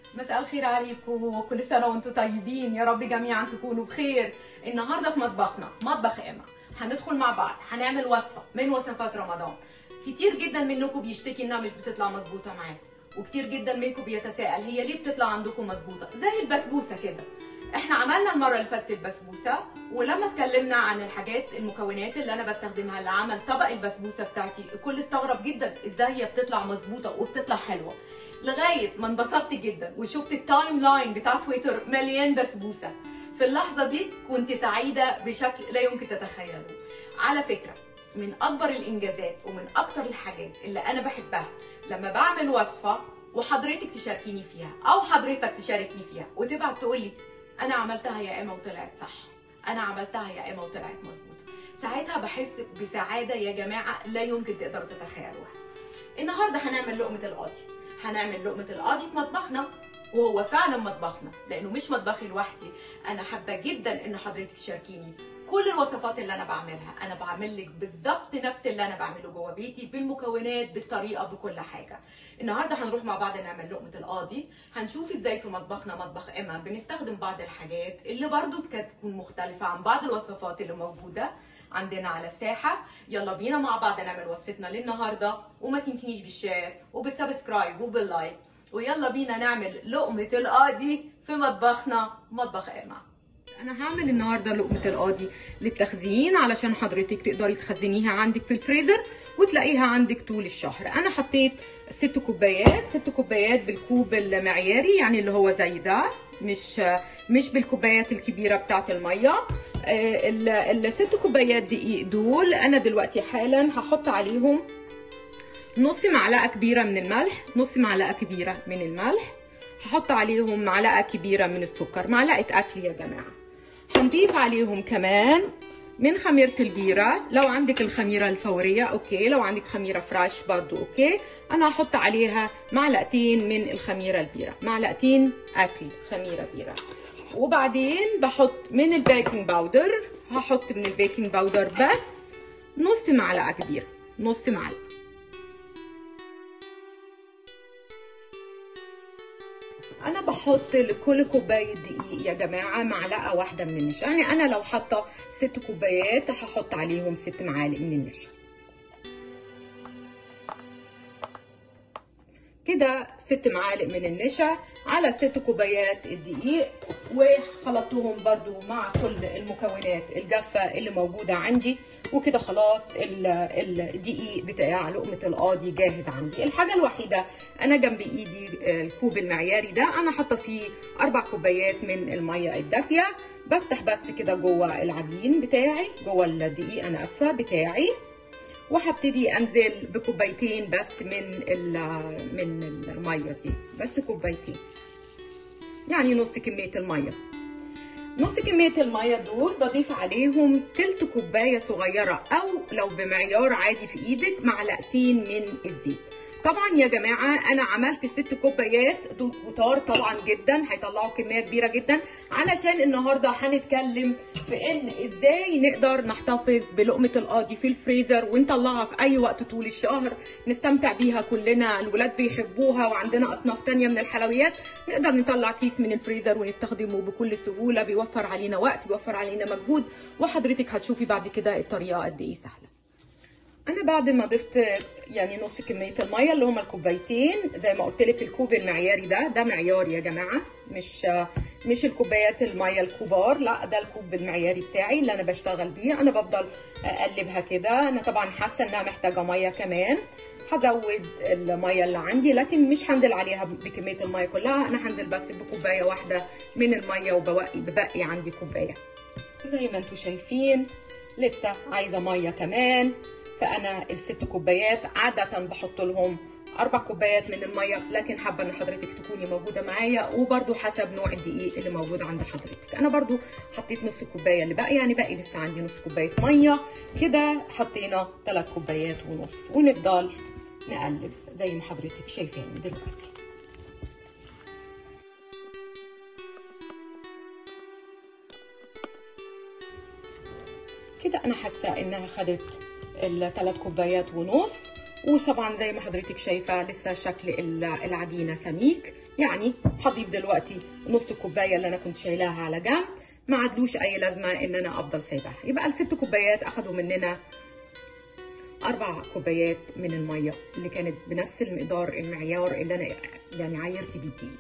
مساء الخير عليكم وكل سنة وانتم طيبين يا رب جميعا تكونوا بخير النهاردة في مطبخنا مطبخ إما هندخل مع بعض هنعمل وصفة من وصفات رمضان كتير جدا منكم بيشتكي انها مش بتطلع مظبوطة معاه وكتير جدا منكم بيتساءل هي ليه بتطلع عندكم مظبوطة زي البسبوسة كده احنا عملنا المرة اللي فاتت البسبوسة ولما اتكلمنا عن الحاجات المكونات اللي انا بستخدمها لعمل طبق البسبوسة بتاعتي الكل استغرب جدا ازاي هي بتطلع مظبوطة وبتطلع حلوة لغايه ما انبسطت جدا وشفت التايم لاين بتاع تويتر مليان بسبوسه في اللحظه دي كنت سعيده بشكل لا يمكن تتخيله على فكره من اكبر الانجازات ومن اكتر الحاجات اللي انا بحبها لما بعمل وصفه وحضرتك تشاركيني فيها او حضرتك تشاركني فيها وتبعت تقولي انا عملتها يا اما وطلعت صح انا عملتها يا اما وطلعت مظبوط ساعتها بحس بسعاده يا جماعه لا يمكن تقدروا تتخيلوها النهارده هنعمل لقمه القاضي هنعمل لقمة القاضي في مطبخنا وهو فعلا مطبخنا لانه مش مطبخي لوحدي انا حابه جدا ان حضرتك تشاركيني كل الوصفات اللي انا بعملها انا بعمل لك بالظبط نفس اللي انا بعمله جوه بيتي بالمكونات بالطريقه بكل حاجه النهارده هنروح مع بعض نعمل لقمه القاضي هنشوف ازاي في مطبخنا مطبخ اما بنستخدم بعض الحاجات اللي برضو تكون مختلفه عن بعض الوصفات اللي موجوده عندنا على الساحة يلا بينا مع بعض نعمل وصفتنا للنهاردة وما تنسينيش بالشير وبالسبسكرايب وباللايك ويلا بينا نعمل لقمة القاضي في مطبخنا مطبخ إما أنا هعمل النهاردة لقمة القاضي للتخزين علشان حضرتك تقدري تخزنيها عندك في الفريزر وتلاقيها عندك طول الشهر أنا حطيت ست كوبايات ست كوبايات بالكوب المعياري يعني اللي هو زي ده مش مش بالكوبايات الكبيرة بتاعت المية الست كوبايات دقيق دول انا دلوقتي حالا هحط عليهم نص معلقه كبيره من الملح نص معلقه كبيره من الملح هحط عليهم معلقه كبيره من السكر معلقه اكل يا جماعه هنضيف عليهم كمان من خميره البيره لو عندك الخميره الفوريه اوكي لو عندك خميره فريش برضو اوكي انا هحط عليها معلقتين من الخميره البيره معلقتين اكل خميره بيره وبعدين بحط من البيكنج باودر هحط من البيكنج باودر بس نص معلقه كبيره نص معلقه انا بحط لكل كوبايه دقيق يا جماعه معلقه واحده من النشا يعني انا لو حاطه ست كوبايات هحط عليهم ست معالق من النشا كده ست معالق من النشا على ست كوبايات الدقيق وخلطتهم برضو مع كل المكونات الجافة اللي موجودة عندي وكده خلاص الدقيق بتاع لقمة القاضي جاهز عندي الحاجة الوحيدة أنا جنب إيدي الكوب المعياري ده أنا حاطة فيه أربع كوبايات من المية الدافية بفتح بس كده جوه العجين بتاعي جوه الدقيق أنا أسفة بتاعي وهبتدي انزل بكوبايتين بس من من الميه دي بس كوبايتين يعني نص كميه الميه نص كميه الميه دول بضيف عليهم تلت كوبايه صغيره او لو بمعيار عادي في ايدك معلقتين من الزيت طبعا يا جماعه انا عملت ست كوبايات دول كتار طبعا جدا هيطلعوا كميه كبيره جدا علشان النهارده هنتكلم في ان ازاي نقدر نحتفظ بلقمه القاضي في الفريزر ونطلعها في اي وقت طول الشهر نستمتع بيها كلنا الولاد بيحبوها وعندنا اصناف تانية من الحلويات نقدر نطلع كيس من الفريزر ونستخدمه بكل سهوله بيوفر علينا وقت بيوفر علينا مجهود وحضرتك هتشوفي بعد كده الطريقه قد ايه سهله انا بعد ما ضفت يعني نص كميه الميه اللي هما الكوبايتين زي ما قلت لك الكوب المعياري ده ده معيار يا جماعه مش مش الكوبايات الميه الكبار لا ده الكوب المعياري بتاعي اللي انا بشتغل بيه انا بفضل اقلبها كده انا طبعا حاسه انها محتاجه ميه كمان هزود الميه اللي عندي لكن مش هنزل عليها بكميه الميه كلها انا هنزل بس بكوبايه واحده من الميه وبوقي ببقي عندي كوبايه زي ما انتم شايفين لسه عايزه ميه كمان فانا الست كوبايات عاده بحط لهم اربع كوبايات من الميه لكن حابه ان حضرتك تكوني موجوده معايا وبرده حسب نوع الدقيق اللي موجود عند حضرتك انا برده حطيت نص كوبايه اللي باقي يعني باقي لسه عندي نص كوبايه ميه كده حطينا ثلاث كوبايات ونص ونفضل نقلب زي ما حضرتك شايفاني دلوقتي كده انا حاسه انها خدت الثلاث كوبايات ونص وطبعا زي ما حضرتك شايفه لسه شكل العجينه سميك يعني هضيف دلوقتي نص كوبايه اللي انا كنت شايلاها على جنب ما عادلوش اي لازمه ان انا افضل سايباها يبقى الست كوبايات اخدوا مننا اربع كوبايات من الميه اللي كانت بنفس المقدار المعيار اللي انا يعني عايرت بيه الدقيق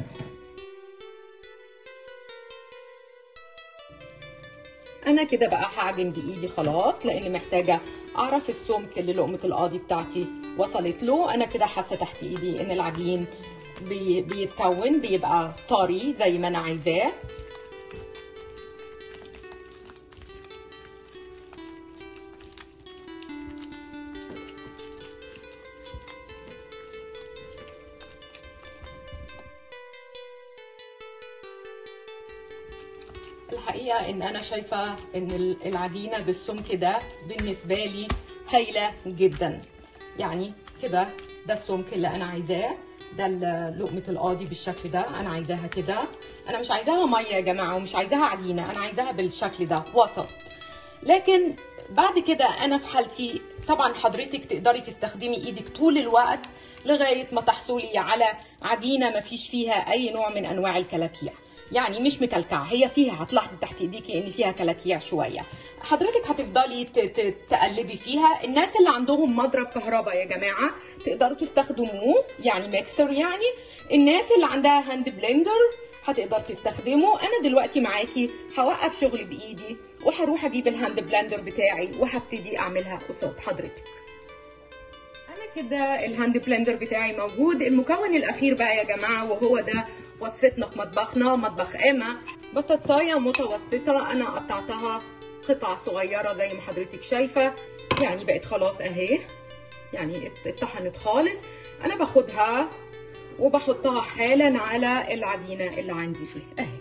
انا كده بقى هعجن بايدي خلاص لان محتاجه اعرف السمك اللي لقمه القاضي بتاعتي وصلت له انا كده حاسه تحت ايدي ان العجين بي بيتكون بيبقى طري زي ما انا عايزاه الحقيقه ان انا شايفه ان العجينه بالسمك ده بالنسبه لي هايله جدا يعني كده ده السمك اللي انا عايزاه ده لقمه القاضي بالشكل ده انا عايزاها كده انا مش عايزاها ميه يا جماعه ومش عايزاها عجينه انا عايزاها بالشكل ده وسط لكن بعد كده انا في حالتي طبعا حضرتك تقدري تستخدمي ايدك طول الوقت لغايه ما تحصلي على عجينه ما فيش فيها اي نوع من انواع الكلاكيع يعني مش مكلكعه هي فيها هتلاحظي تحت ايديكي ان فيها كلاكيع شويه حضرتك هتفضلي تقلبي فيها الناس اللي عندهم مضرب كهرباء يا جماعه تقدروا تستخدموه يعني ميكسر يعني الناس اللي عندها هاند بلندر هتقدر تستخدمه انا دلوقتي معاكي هوقف شغل بايدي وهروح اجيب الهاند بلندر بتاعي وهبتدي اعملها قصاد حضرتك انا كده الهاند بلندر بتاعي موجود المكون الاخير بقى يا جماعه وهو ده وصفتنا في مطبخنا مطبخ اما بطاطسايه متوسطه انا قطعتها قطع صغيره زي ما حضرتك شايفه يعني بقت خلاص اهي يعني اتطحنت خالص انا باخدها وبحطها حالا على العجينه اللي عندي فيها اهي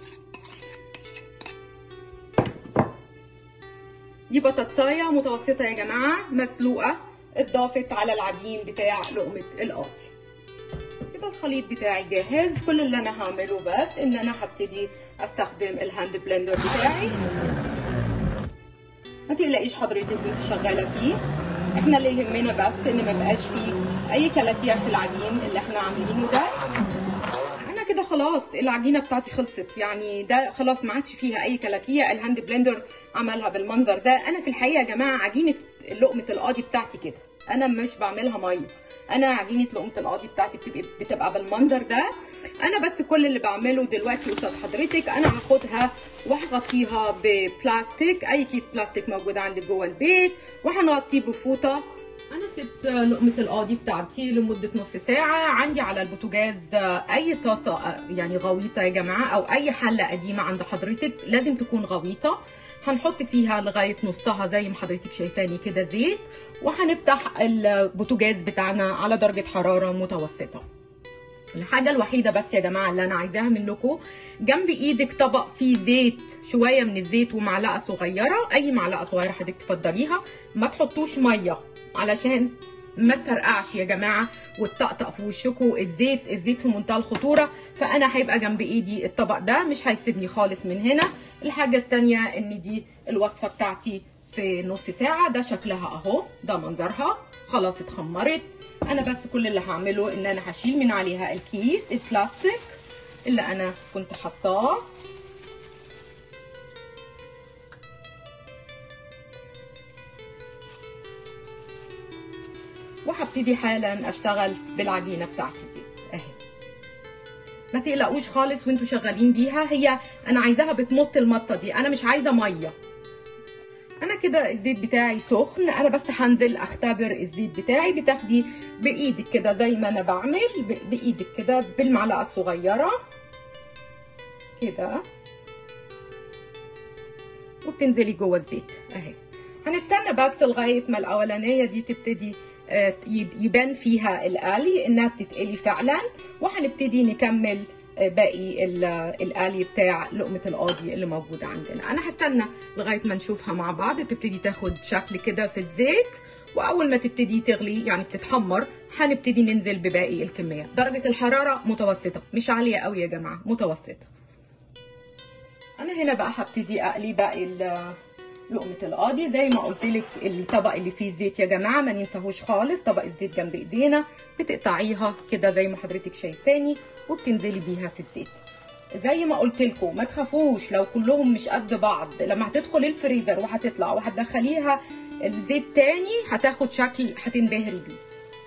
دي بطاطسايه متوسطه يا جماعه مسلوقه اتضافت على العجين بتاع لقمه القاضي كده الخليط بتاعي جاهز كل اللي انا هعمله بس ان انا هبتدي استخدم الهاند بلندر بتاعي ما تقلقيش حضرتك وانت شغاله فيه احنا اللي يهمنا بس ان ما يبقاش فيه اي كلاكيع في العجين اللي احنا عاملينه ده انا كده خلاص العجينه بتاعتي خلصت يعني ده خلاص ما عادش فيها اي كلاكيع الهاند بلندر عملها بالمنظر ده انا في الحقيقه يا جماعه عجينه لقمه القاضي بتاعتي كده انا مش بعملها ميه انا عجينه لقمه القاضي بتاعتي بتبقى بتبقى بالمنظر ده انا بس كل اللي بعمله دلوقتي قصاد حضرتك انا هاخدها وهغطيها ببلاستيك اي كيس بلاستيك موجود عندك جوه البيت وهنغطيه بفوطه انا سبت لقمه القاضي بتاعتي لمده نص ساعه عندي على البوتاجاز اي طاسه يعني غويطه يا جماعه او اي حله قديمه عند حضرتك لازم تكون غويطه هنحط فيها لغايه نصها زي ما حضرتك شايفاني كده زيت وهنفتح البوتاجاز بتاعنا على درجه حراره متوسطه الحاجه الوحيده بس يا جماعه اللي انا عايزاها منكم جنب ايدك طبق فيه زيت شويه من الزيت ومعلقه صغيره اي معلقه صغيره حضرتك تفضليها ما تحطوش ميه علشان ما تفرقعش يا جماعه وتطقطق في وشكم الزيت الزيت في منتهى الخطوره فانا هيبقى جنب ايدي الطبق ده مش هيسيبني خالص من هنا الحاجه الثانيه ان دي الوصفه بتاعتي في نص ساعه ده شكلها اهو ده منظرها خلاص اتخمرت انا بس كل اللي هعمله ان انا هشيل من عليها الكيس البلاستيك اللي انا كنت حطاه وهبتدي حالا اشتغل بالعجينه بتاعتي دي اهي ما تقلقوش خالص وانتوا شغالين بيها هي انا عايزاها بتمط المطه دي انا مش عايزه ميه انا كده الزيت بتاعي سخن انا بس هنزل اختبر الزيت بتاعي بتاخدي بايدك كده زي ما انا بعمل بايدك كده بالمعلقه الصغيره كده وبتنزلي جوه الزيت اهي هنستنى بس لغايه ما الاولانيه دي تبتدي يبان فيها القلي انها بتتقلي فعلا وهنبتدي نكمل باقي القلي بتاع لقمه القاضي اللي موجود عندنا انا هستنى لغايه ما نشوفها مع بعض تبتدي تاخد شكل كده في الزيت واول ما تبتدي تغلي يعني بتتحمر هنبتدي ننزل بباقي الكميه درجه الحراره متوسطه مش عاليه قوي يا جماعه متوسطه انا هنا بقى هبتدي اقلي باقي لقمة القاضي زي ما قلت لك الطبق اللي فيه زيت يا جماعة ما ننساهوش خالص طبق الزيت جنب ايدينا بتقطعيها كده زي ما حضرتك شايفاني وبتنزلي بيها في الزيت زي ما قلت لكم ما تخافوش لو كلهم مش قد بعض لما هتدخل الفريزر وهتطلع وهتدخليها الزيت تاني هتاخد شكل هتنبهري بيه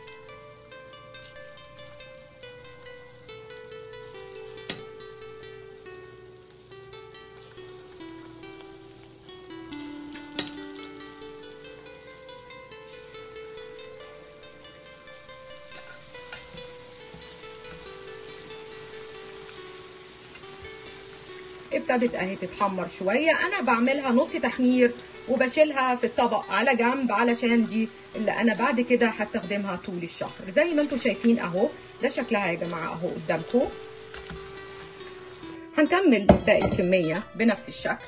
ابتدت اهي تتحمر شويه انا بعملها نص تحمير وبشيلها في الطبق على جنب علشان دي اللي انا بعد كده هستخدمها طول الشهر زي ما انتم شايفين اهو ده شكلها يا جماعه اهو قدامكم هنكمل باقي الكميه بنفس الشكل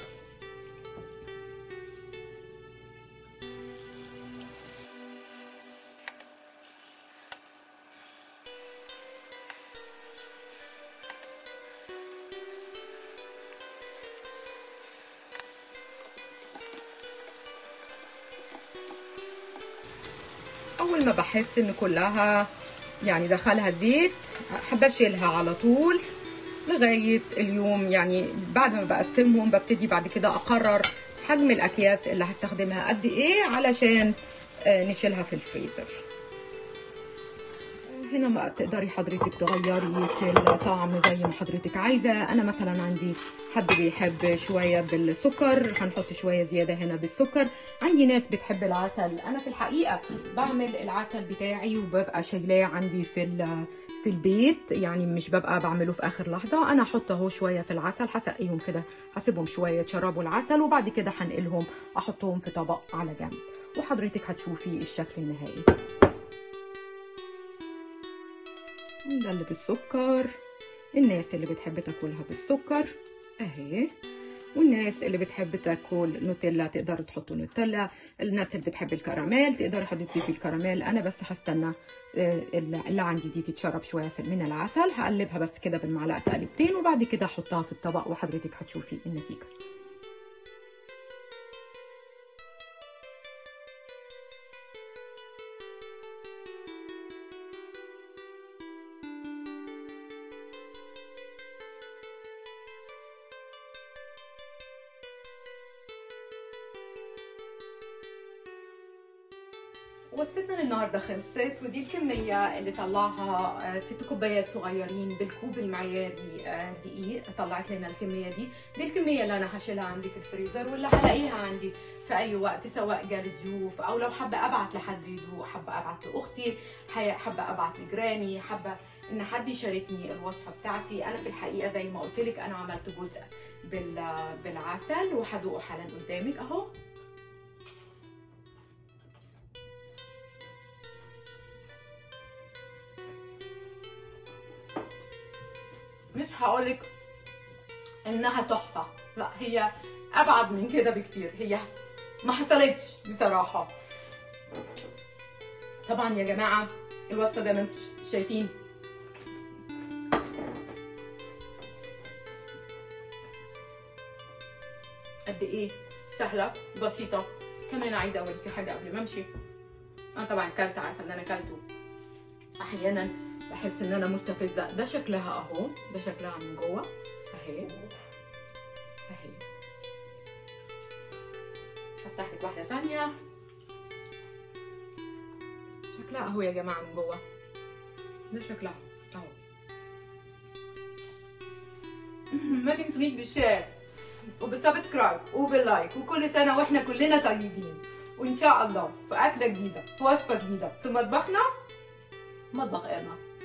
اول ما بحس ان كلها يعني دخلها زيت بشيلها على طول لغايه اليوم يعني بعد ما بقسمهم ببتدي بعد كده اقرر حجم الاكياس اللي هستخدمها قد ايه علشان نشيلها في الفريزر هنا ما تقدري حضرتك تغيري الطعم زي ما حضرتك عايزه انا مثلا عندي حد بيحب شويه بالسكر هنحط شويه زياده هنا بالسكر عندي ناس بتحب العسل انا في الحقيقه بعمل العسل بتاعي وببقى شايلاه عندي في في البيت يعني مش ببقى بعمله في اخر لحظه انا احط اهو شويه في العسل هسقيهم كده هسيبهم شويه يتشربوا العسل وبعد كده هنقلهم احطهم في طبق على جنب وحضرتك هتشوفي الشكل النهائي ده اللي بالسكر الناس اللي بتحب تاكلها بالسكر اهي والناس اللي بتحب تاكل نوتيلا تقدروا تحطوا نوتيلا الناس اللي بتحب الكراميل تقدري حضرتك في الكراميل انا بس هستنى اللي عندي دي تتشرب شويه من العسل هقلبها بس كده بالمعلقه تقلبتين وبعد كده احطها في الطبق وحضرتك هتشوفي النتيجه وصفتنا للنهارده خلصت ودي الكميه اللي طلعها ست كوبايات صغيرين بالكوب المعياري دقيق طلعت لنا الكميه دي دي الكميه اللي انا هشيلها عندي في الفريزر واللي هلاقيها عندي في اي وقت سواء جالي ضيوف او لو حابه ابعت لحد يدوق حابه ابعت لاختي حابه ابعت لجيراني حابه ان حد يشاركني الوصفه بتاعتي انا في الحقيقه زي ما قلت لك انا عملت جزء بالعسل وهدوقه حالا قدامك اهو مش هقولك انها تحفه لا هي ابعد من كده بكتير هي ما حصلتش بصراحه طبعا يا جماعه الوصفه زي ما انتم شايفين قد ايه سهله بسيطه كمان عايزه اوريكي حاجه قبل ما امشي انا طبعا كلت عارفه ان انا كلته احيانا بحس ان انا مستفزه ده شكلها اهو ده شكلها من جوه اهي اهي هفتح لك واحده ثانيه شكلها اهو يا جماعه من جوه ده شكلها اهو ما تنسونيش بالشير وبالسبسكرايب وباللايك وكل سنه واحنا كلنا طيبين وان شاء الله في اكله جديده في وصفه جديده في مطبخنا مطبخ ايما